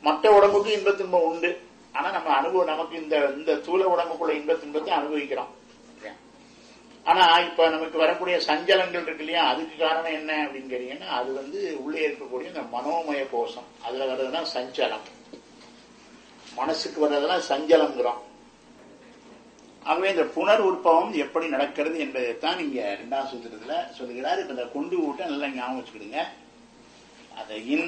மற்ற உடம்புக்கு இன்பத் துன்பம் உண்டு ஆனா நம்ம அனுபவம் நமக்கு இந்த இந்த தூள உடம்புக்குள்ள இன்பத் துன்பத்தை அனுபவிக்கிறோம் இல்லையா? ஆனா இப்ப நமக்கு வரக்கூடிய சஞ்சலங்கள் இருக்கு இல்லையா அதுக்கு காரணம் என்ன அப்படின்னு கேட்டீங்கன்னா அது வந்து உள்ளே இருக்கக்கூடிய இந்த மனோமய கோஷம் அதுல வர்றதுதான் சஞ்சலம் மனசுக்கு வர்றதெல்லாம் சஞ்சலம்ங்கிறோம் ஆகவே இந்த புனர் உற்பவம் எப்படி நடக்கிறது என்பதைத்தான் இங்க இரண்டாம் சூத்திரத்துல சொல்லுகிறார் இப்ப இந்த கொண்டு ஊட்ட நல்லா ஞாபகம் வச்சுக்கிடுங்க அந்த இன்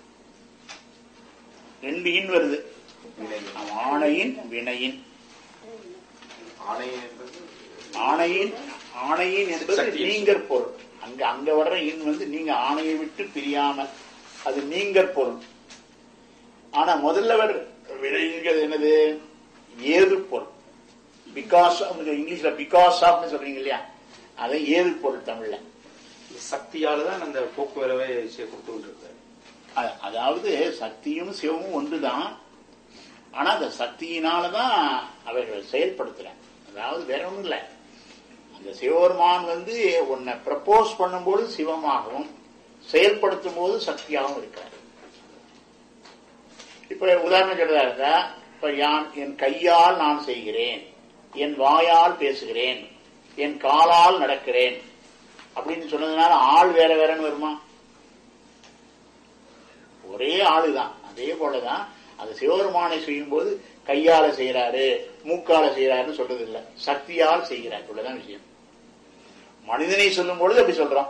ரெண்டு இன் வருது ஆணையின் வினையின் ஆணையம் என்பது ஆணையின் ஆணையின் என்பது சக்தி. நீங்கற் பொருள் அங்க அங்க வர்ற இன் வந்து நீங்க ஆணையை விட்டு பிரியாமல் அது நீங்கற் பொருள் ஆனா முதல்ல வர வினைங்கிறது என்னது ஏது பொருள் பிகாஸ் இங்கிலீஷ்ல பிகாஸ் ஆஃப்னு சொல்றீங்க இல்லையா அதை ஏது பொருள் தமிழ்ல சக்தியால தான் அந்த போக்குவரவை செய்ய கொடுத்து கொண்டிருக்காரு அ- அதாவது சக்தியும் சிவமும் ஒன்றுதான் ஆனா அந்த சக்தியினாலதான் அவர்கள் செயல்படுத்துறாங்க அதாவது வேற ஒண்ணும் இல்ல அந்த சிவபெருமான் வந்து உன்னை ப்ரப்போஸ் பண்ணும்போது சிவமாகவும் செயல்படுத்தும் போது சக்தியாகவும் இருக்கிறார் இப்ப உதாரணம் சொல்றதா இருந்தா இப்ப யான் என் கையால் நான் செய்கிறேன் என் வாயால் பேசுகிறேன் என் காலால் நடக்கிறேன் அப்படின்னு சொன்னதுனால ஆள் வேற வேறன்னு வருமா ஒரே ஆளுதான் அதே போலதான் அது சிவபெருமானை செய்யும் போது கையால செய்யறாரு மூக்கால செய்யறாருன்னு சொல்றது இல்ல சக்தியால் செய்கிறார் இவ்வளவுதான் விஷயம் மனிதனை சொல்லும் பொழுது அப்படி சொல்றோம்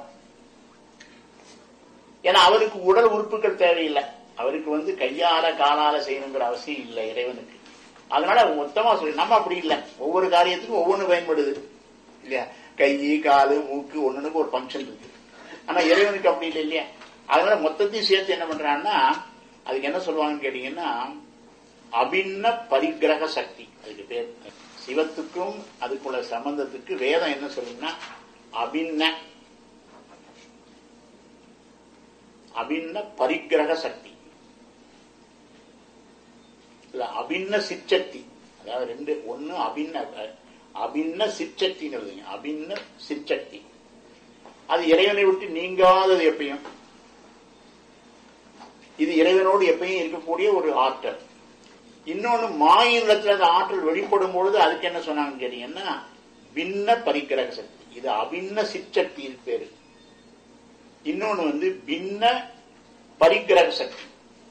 ஏன்னா அவருக்கு உடல் உறுப்புகள் தேவையில்லை அவருக்கு வந்து கையால காலால செய்யணுங்கிற அவசியம் இல்லை இறைவனுக்கு அதனால மொத்தமா சொல்லி நம்ம அப்படி இல்லை ஒவ்வொரு காரியத்துக்கும் ஒவ்வொன்று பயன்படுது இல்லையா கை காலு மூக்கு ஒண்ணுக்கு ஒரு ஃபங்க்ஷன் இருக்கு ஆனா இறைவனுக்கு அப்படி இல்லை இல்லையா அதனால மொத்தத்தையும் சேர்த்து என்ன பண்றான்னா அதுக்கு என்ன சொல்லுவாங்கன்னு கேட்டீங்கன்னா அபின்ன பரிகிரக சக்தி அதுக்கு பேர் சிவத்துக்கும் அதுக்குள்ள சம்பந்தத்துக்கு வேதம் என்ன சொல்லுங்கன்னா அபின்ன அபின்ன பரிகிரக சக்தி இல்ல அபின்ன சிற்சக்தி அதாவது ரெண்டு ஒண்ணு அபின்ன அஹ், அபின்ன சிற்சக்தின்னு எழுதுங்க அபின்ன சிற்சக்தி அது இறைவனை விட்டு நீங்காதது எப்பயும் இது இறைவனோடு எப்பயும் இருக்கக்கூடிய ஒரு ஆற்றல் இன்னொன்னு மாயினத்துல அந்த ஆற்றல் வெளிப்படும் பொழுது அதுக்கு என்ன சொன்னாங்கன்னு கேட்டீங்கன்னா பின்ன பரிக்கிரக சக்தி இது அபின்ன சிற்சக்தி பேரு இன்னொன்னு வந்து பின்ன பரிக்கிரக சக்தி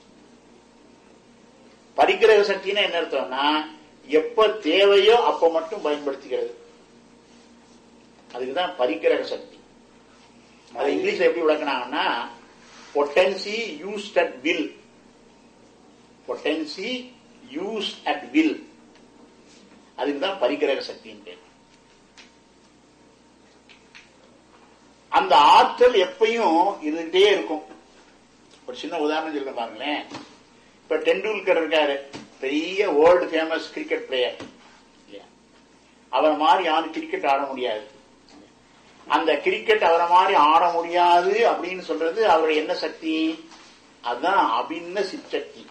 பரிக்கிரக சக்தின்னா என்ன அர்த்தம்னா எப்ப தேவையோ அப்ப மட்டும் பயன்படுத்திக்கிறது அதுக்குதான் பரிக்கிரக சக்தி அது இங்கிலீஷ்ல எப்படி விளக்குனாங்கன்னா potency used at will potency use at will அதுக்குதான் பரிகிரக சக்தின்னு பேர் அந்த ஆற்றல் எப்பயும் இருந்துட்டே இருக்கும் ஒரு சின்ன உதாரணம் சொல்ல பாருங்களேன் இப்ப டெண்டுல்கர் இருக்காரு பெரிய வேர்ல்டு ஃபேமஸ் கிரிக்கெட் பிளேயர் அவரை மாதிரி யாரும் கிரிக்கெட் ஆட முடியாது அந்த கிரிக்கெட் அவரை மாதிரி ஆட முடியாது அப்படின்னு சொல்றது அவருடைய என்ன சக்தி அதுதான் அபின்ன சிற்சக்தி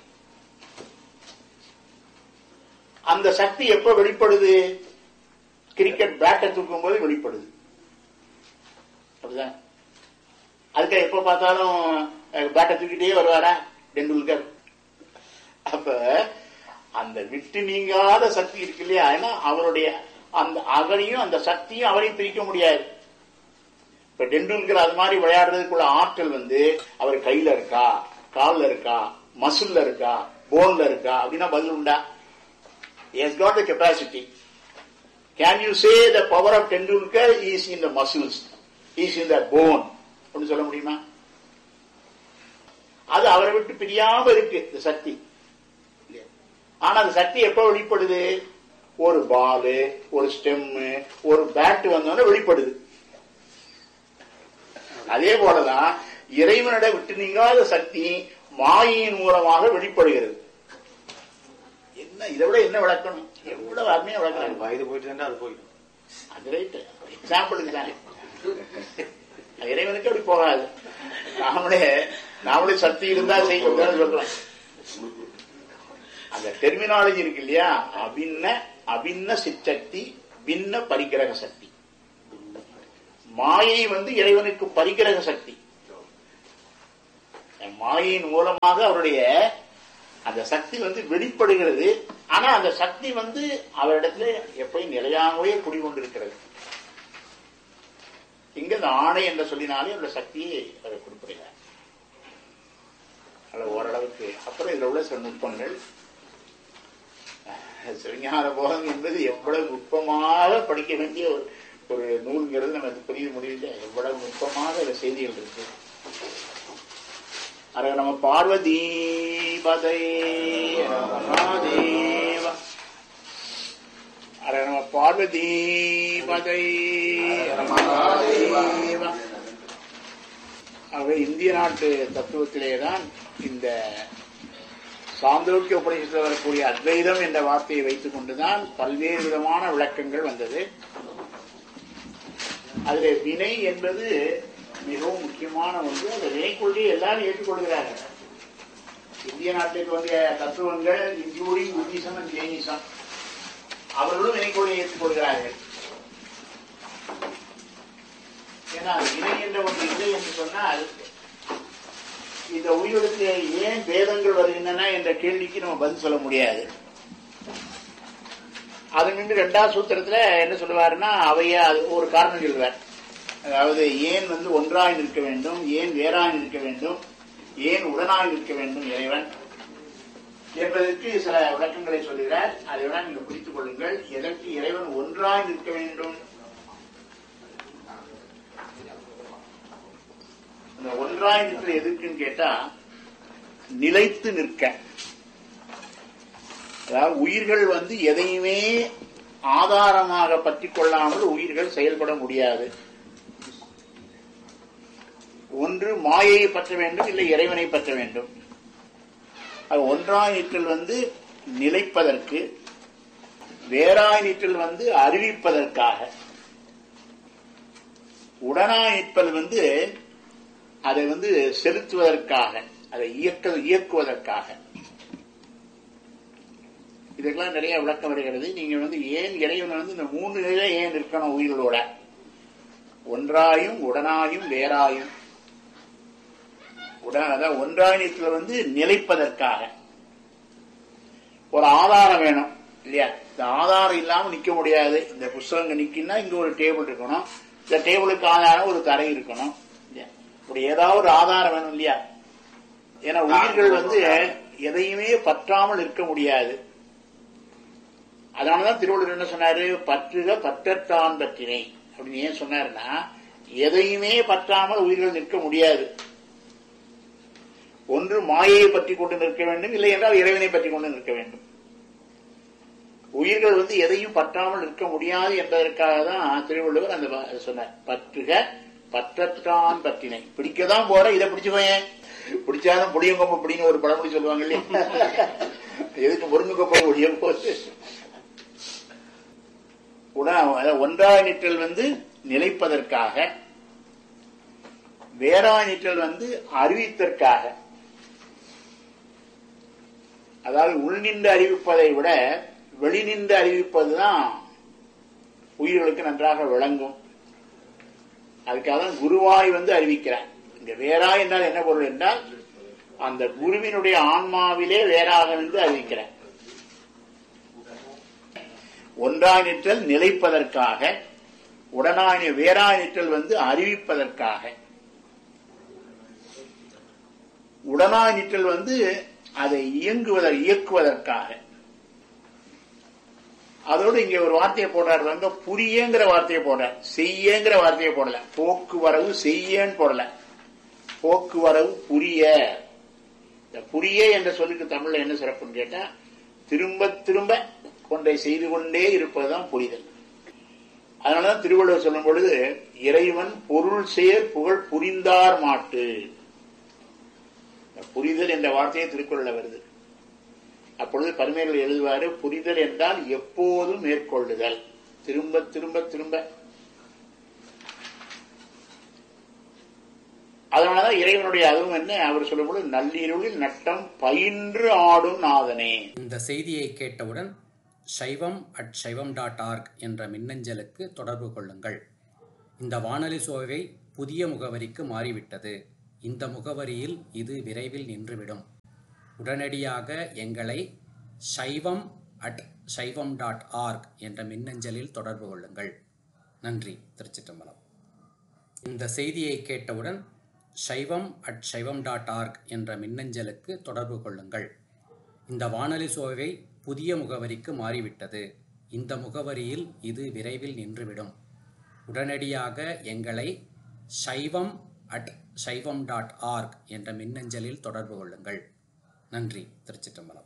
அந்த சக்தி எப்ப வெளிப்படுது கிரிக்கெட் பேட்டை தூக்கும் போது வெளிப்படுது அப்படிதான் அதுக்கு எப்ப பார்த்தாலும் பேட்டை தூக்கிட்டே வருவாரா டெண்டுல்கர் அப்ப அந்த விட்டு நீங்காத சக்தி இருக்கு இல்லையா ஏன்னா அவருடைய அந்த அவரையும் அந்த சக்தியும் அவரையும் பிரிக்க முடியாது இப்ப டெண்டுல்கர் அது மாதிரி விளையாடுறதுக்குள்ள ஆற்றல் வந்து அவர் கையில இருக்கா கால்ல இருக்கா மசில்ல இருக்கா போன்ல இருக்கா அப்படின்னா பதில் உண்டா has got the capacity. Can you say the power of Tendulkar is in the muscles, is in the bone? அப்படின்னு சொல்ல முடியுமா அது அவரை விட்டு பிரியாம இருக்கு இந்த சக்தி ஆனா அந்த சக்தி எப்ப வெளிப்படுது ஒரு பாலு ஒரு ஸ்டெம்மு ஒரு பேட் வந்தோடனே வெளிப்படுது அதே போலதான் இறைவனிட விட்டு நீங்காத சக்தி மாயின் மூலமாக வெளிப்படுகிறது என்ன இதை விட என்ன விளக்கணும் எவ்வளவு அருமையா அது விளக்கணும் வயது போயிட்டு தானே அது போயிடும் அது ரைட் எக்ஸாம்பிளுக்கு தானே இறைவனுக்கு அப்படி போகாது நாமளே நாமளே சக்தி இருந்தா செய்யணும் சொல்றோம் அந்த டெர்மினாலஜி இருக்கு இல்லையா அபின்ன அபின்ன சிற்சக்தி பின்ன பரிகிரக சக்தி மாயை வந்து இறைவனுக்கு பரிகிரக சக்தி மாயையின் மூலமாக அவருடைய அந்த சக்தி வந்து வெளிப்படுகிறது ஆனா அந்த சக்தி வந்து அவரிடத்துல எப்பயும் நிலையாகவே குடிகொண்டிருக்கிறது இங்க இந்த ஆணை என்று சொல்லினாலே அந்த சக்தியை அவர் குறிப்பிடுகிறார் அல்ல ஓரளவுக்கு அப்புறம் இதுல உள்ள சில நுட்பங்கள் சிவஞான போகம் என்பது எவ்வளவு நுட்பமாக படிக்க வேண்டிய ஒரு ஒரு நூல்ங்கிறது நமக்கு புரிய முடியல எவ்வளவு நுட்பமாக இந்த செய்திகள் இருக்கு அர நம்ம பார்வதி பதை மகாதேவ அர நம்ம பார்வதி பதை மகாதேவ ஆகவே இந்திய நாட்டு தத்துவத்திலே தான் இந்த சாந்தோக்கிய உபநிஷத்தில் வரக்கூடிய அத்வைதம் என்ற வார்த்தையை வைத்துக் கொண்டுதான் பல்வேறு விதமான விளக்கங்கள் வந்தது அதிலே வினை என்பது மிகவும் முக்கியமான ஒன்று அந்த வினை கொள்கையை எல்லாரும் ஏற்றுக்கொள்கிறார்கள் இந்திய நாட்டிற்கு வந்த தத்துவங்கள் இன்க்ளூடிங் புத்திசம் அண்ட் ஜெயினிசம் அவர்களும் வினை கொள்கையை ஏற்றுக்கொள்கிறார்கள் ஏன்னா வினை என்ற ஒன்று இல்லை என்று சொன்னால் இந்த உயிருக்கு ஏன் பேதங்கள் வருகின்றன என்ற கேள்விக்கு நம்ம பதில் சொல்ல முடியாது அது நின்று ரெண்டாவது சூத்திரத்துல என்ன சொல்லுவாருன்னா அவைய அது ஒரு காரணம் சொல்லுவார் அதாவது ஏன் வந்து ஒன்றாய் நிற்க வேண்டும் ஏன் வேறாய் நிற்க வேண்டும் ஏன் உடனாய் நிற்க வேண்டும் இறைவன் என்பதற்கு சில விளக்கங்களை சொல்லுகிறார் அதை வேணா நீங்கள் புரித்துக் கொள்ளுங்கள் எதற்கு இறைவன் ஒன்றாய் நிற்க வேண்டும் அந்த ஒன்றாய் நிற்கிற எதுக்குன்னு கேட்டா நிலைத்து நிற்க அதாவது உயிர்கள் வந்து எதையுமே ஆதாரமாக பற்றி கொள்ளாமல் உயிர்கள் செயல்பட முடியாது ஒன்று மாயையை பற்ற வேண்டும் இல்லை இறைவனை பற்ற வேண்டும் அது ஒன்றாய் நிற்றல் வந்து நிலைப்பதற்கு வேறாய் நிற்றல் வந்து அறிவிப்பதற்காக உடனாய் நிற்பது வந்து அதை வந்து செலுத்துவதற்காக அதை இயக்க இயக்குவதற்காக இதுக்கெல்லாம் நிறைய விளக்கம் வருகிறது நீங்க வந்து ஏன் இறைவன் வந்து இந்த மூணு நிலை ஏன் இருக்கணும் உயிர்களோட ஒன்றாயும் உடனாயும் வேறாயும் உடன் அதாவது ஒன்றாயத்தில் வந்து நிலைப்பதற்காக ஒரு ஆதாரம் வேணும் இல்லையா இந்த ஆதாரம் இல்லாம நிக்க முடியாது இந்த புஸ்தகம் நிக்கினா இங்க ஒரு டேபிள் இருக்கணும் இந்த டேபிளுக்கு ஆதாரம் ஒரு தரை இருக்கணும் இல்லையா இப்படி ஏதாவது ஒரு ஆதாரம் வேணும் இல்லையா ஏன்னா உயிர்கள் வந்து எதையுமே பற்றாமல் இருக்க முடியாது அதனாலதான் திருவள்ளுவர் என்ன சொன்னாரு பற்றுக பற்றத்தான் பற்றினை அப்படின்னு ஏன் சொன்னாருன்னா எதையுமே பற்றாமல் உயிர்கள் நிற்க முடியாது ஒன்று மாயையை பற்றி கொண்டு நிற்க வேண்டும் இல்லை என்றால் இறைவனை பற்றி கொண்டு நிற்க வேண்டும் உயிர்கள் வந்து எதையும் பற்றாமல் இருக்க முடியாது என்பதற்காக தான் திருவள்ளுவர் அந்த வ- சொன்னார் பற்றுக பற்றத்தான் பற்றினை பிடிக்கதான் போற இதை பிடிச்சுக்கோயேன் பிடிச்சாலும் புளியங்கொம்பு பிடின்னு ஒரு பழமொழி சொல்லுவாங்க இல்லையா எதுக்கு முருங்கை முடிய போது உடா அதாவது ஒன்றாய் நிற்றல் வந்து நிலைப்பதற்காக வேறாய் நிற்றல் வந்து அறிவித்தற்காக அதாவது உள்நின்று அறிவிப்பதை விட வெளிநின்று அறிவிப்பதுதான் உயிர்களுக்கு நன்றாக விளங்கும் அதுக்காக தான் குருவாய் வந்து அறிவிக்கிறார் இங்க வேறாய் என்றால் என்ன பொருள் என்றால் அந்த குருவினுடைய ஆன்மாவிலே வேறாக வந்து அறிவிக்கிறார் ஒன்றாய் நிற்றல் நிலைப்பதற்காக உடனாய் வேறாய் நிற்றல் வந்து அறிவிப்பதற்காக உடனாய் நிற்றல் வந்து அதை இயங்குவதை இயக்குவதற்காக அதோடு இங்க ஒரு வார்த்தையை போடுறாரு வந்து புரியங்கிற வார்த்தையை போடுறார் செய்யங்கிற வார்த்தையை போடல போக்குவரவு செய்யன்னு போடல போக்குவரவு புரிய இந்த புரிய என்ற சொல்லுக்கு தமிழ்ல என்ன சிறப்புன்னு கேட்டா திரும்ப திரும்ப ஒன்றை செய்து கொண்டே இருப்பதுதான் புரிதல் அதனாலதான் திருவள்ளுவர் சொல்லும் பொழுது இறைவன் பொருள் சேர் புகழ் புரிந்தார் மாட்டு இந்த புரிதல் என்ற வார்த்தையை திருக்குறள்ல வருது அப்பொழுது பரிமையில் எழுதுவாரு புரிதல் என்றால் எப்போதும் மேற்கொள்ளுதல் திரும்ப திரும்ப திரும்ப அதனாலதான் இறைவனுடைய அதுவும் என்ன அவர் சொல்லும்போது நள்ளிருளில் நட்டம் பயின்று ஆடும் நாதனே இந்த செய்தியை கேட்டவுடன் சைவம் அட் சைவம் டாட் ஆர்க் என்ற மின்னஞ்சலுக்கு தொடர்பு கொள்ளுங்கள் இந்த வானொலி சோவை புதிய முகவரிக்கு மாறிவிட்டது இந்த முகவரியில் இது விரைவில் நின்றுவிடும் உடனடியாக எங்களை சைவம் அட் சைவம் டாட் ஆர்க் என்ற மின்னஞ்சலில் தொடர்பு கொள்ளுங்கள் நன்றி திருச்சிற்றம்பலம் இந்த செய்தியை கேட்டவுடன் சைவம் அட் சைவம் டாட் ஆர்க் என்ற மின்னஞ்சலுக்கு தொடர்பு கொள்ளுங்கள் இந்த வானொலி சோவை புதிய முகவரிக்கு மாறிவிட்டது இந்த முகவரியில் இது விரைவில் நின்றுவிடும் உடனடியாக எங்களை சைவம் அட் சைவம் டாட் ஆர்க் என்ற மின்னஞ்சலில் தொடர்பு கொள்ளுங்கள் நன்றி திருச்சிற்றம்பலம்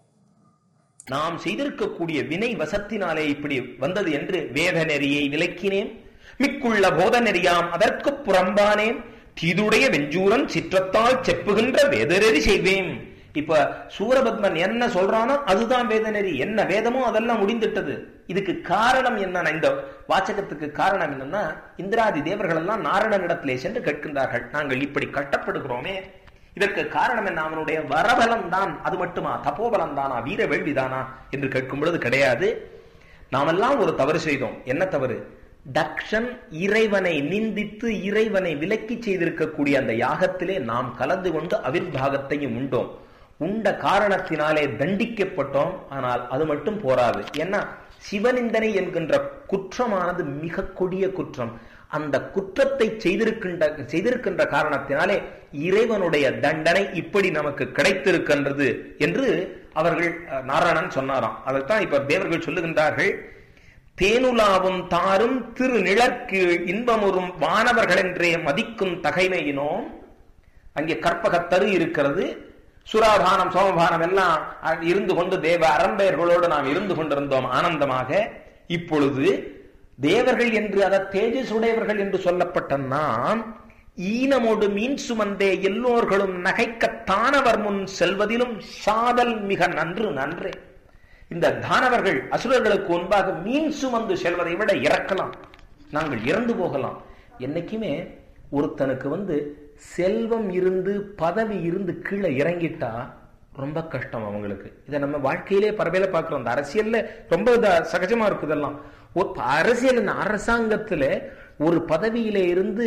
நாம் செய்திருக்கக்கூடிய வினை வசத்தினாலே இப்படி வந்தது என்று வேத நெறியை விலக்கினேன் மிக்குள்ள போத நெறியாம் அதற்கு புறம்பானேன் தீதுடைய வெஞ்சூரன் சிற்றத்தால் செப்புகின்ற வேதநெறி செய்வேன் இப்ப சூரபத்மன் என்ன சொல்றானோ அதுதான் வேதநெறி என்ன வேதமோ அதெல்லாம் முடிந்துட்டது இதுக்கு காரணம் என்ன இந்த வாச்சகத்துக்கு காரணம் என்னன்னா இந்திராதி தேவர்கள் எல்லாம் நாரணனிடத்திலே சென்று கேட்கின்றார்கள் நாங்கள் இப்படி கட்டப்படுகிறோமே இதற்கு காரணம் என்ன அவனுடைய வரபலம் தான் அது மட்டுமா தப்போபலம் தானா வீர வேள்விதானா என்று கேட்கும் பொழுது கிடையாது நாமெல்லாம் ஒரு தவறு செய்தோம் என்ன தவறு தக்ஷன் இறைவனை நிந்தித்து இறைவனை விலக்கி செய்திருக்கக்கூடிய அந்த யாகத்திலே நாம் கலந்து கொண்டு அவிர்வாகத்தையும் உண்டோம் உண்ட காரணத்தினாலே தண்டிக்கப்பட்டோம் ஆனால் அது மட்டும் போராது ஏன்னா சிவனிந்தனை என்கின்ற குற்றமானது மிக கொடிய குற்றம் அந்த குற்றத்தை செய்திருக்கின்ற செய்திருக்கின்ற காரணத்தினாலே இறைவனுடைய தண்டனை இப்படி நமக்கு கிடைத்திருக்கின்றது என்று அவர்கள் நாராயணன் சொன்னாராம் அதைத்தான் இப்ப தேவர்கள் சொல்லுகின்றார்கள் தேனுலாவும் தாரும் திரு நிழற்கு இன்பமுறும் வானவர்கள் என்றே மதிக்கும் தகைமையினோம் அங்கே கற்பகத்தரு இருக்கிறது சுராபானம் சோமபானம் எல்லாம் இருந்து கொண்டு தேவ அரம்பெயர்களோடு நாம் இருந்து கொண்டிருந்தோம் ஆனந்தமாக இப்பொழுது தேவர்கள் என்று அத தேஜஸ் உடையவர்கள் என்று சொல்லப்பட்ட நாம் ஈனமோடு மீன் சுமந்தே எல்லோர்களும் நகைக்கத்தானவர் முன் செல்வதிலும் சாதல் மிக நன்று நன்றே இந்த தானவர்கள் அசுரர்களுக்கு முன்பாக மீன் சுமந்து செல்வதை விட இறக்கலாம் நாங்கள் இறந்து போகலாம் என்னைக்குமே ஒருத்தனுக்கு வந்து செல்வம் இருந்து பதவி இருந்து கீழே இறங்கிட்டா ரொம்ப கஷ்டம் அவங்களுக்கு இதை நம்ம வாழ்க்கையிலே பரவையில பார்க்கிறோம் இந்த அரசியல்ல ரொம்ப சகஜமா இருக்கு இதெல்லாம் அரசியல் அரசாங்கத்துல ஒரு பதவியில இருந்து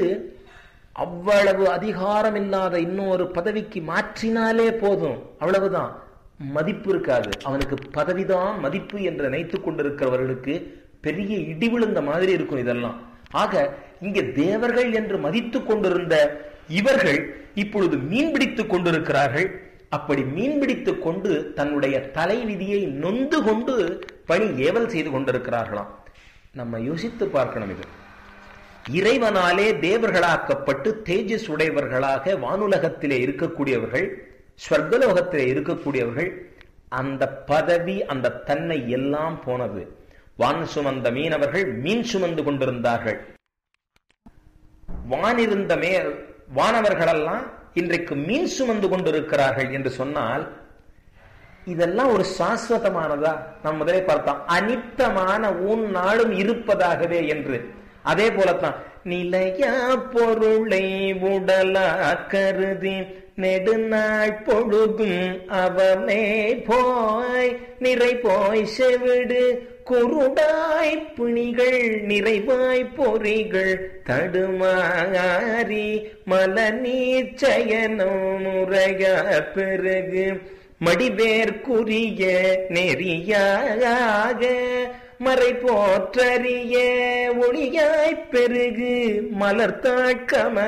அவ்வளவு அதிகாரம் இல்லாத இன்னொரு பதவிக்கு மாற்றினாலே போதும் அவ்வளவுதான் மதிப்பு இருக்காது அவனுக்கு பதவிதான் மதிப்பு என்று நினைத்துக் கொண்டிருக்கிறவர்களுக்கு பெரிய இடி விழுந்த மாதிரி இருக்கும் இதெல்லாம் ஆக இங்கே தேவர்கள் என்று மதித்துக் கொண்டிருந்த இவர்கள் இப்பொழுது மீன் பிடித்துக் கொண்டிருக்கிறார்கள் அப்படி மீன் பிடித்துக் கொண்டு தன்னுடைய தலை விதியை நொந்து கொண்டு பணி ஏவல் செய்து கொண்டிருக்கிறார்களாம் நம்ம யோசித்து பார்க்கணும் இது இறைவனாலே தேவர்களாக்கப்பட்டு தேஜஸ் உடையவர்களாக வானுலகத்திலே இருக்கக்கூடியவர்கள் ஸ்வர்கலோகத்திலே இருக்கக்கூடியவர்கள் அந்த பதவி அந்த தன்மை எல்லாம் போனது வான் சுமந்த மீனவர்கள் மீன் சுமந்து கொண்டிருந்தார்கள் வானிருந்த மே வானவர்களெல்லாம் இன்றைக்கு மீன் சுமந்து கொண்டிருக்கிறார்கள் என்று சொன்னால் இதெல்லாம் ஒரு சாஸ்வதமானதா நாம் முதலே பார்த்தோம் அனித்தமான உன் நாளும் இருப்பதாகவே என்று அதே போலத்தான் நிலையா பொருளை உடலா கருதி நெடுநாள் பொழுதும் அவனே போய் நிறை போய் செவிடு குருடாய் பிணிகள் நிறைவாய் பொறிகள் தடுமாறி மல நீச்சயனம் முறைய பிறகு மடிவேற்குரிய நெறியாக மறை போற்றறிய ஒளியாய்ப் பெருகு மலர்த்தாட்கம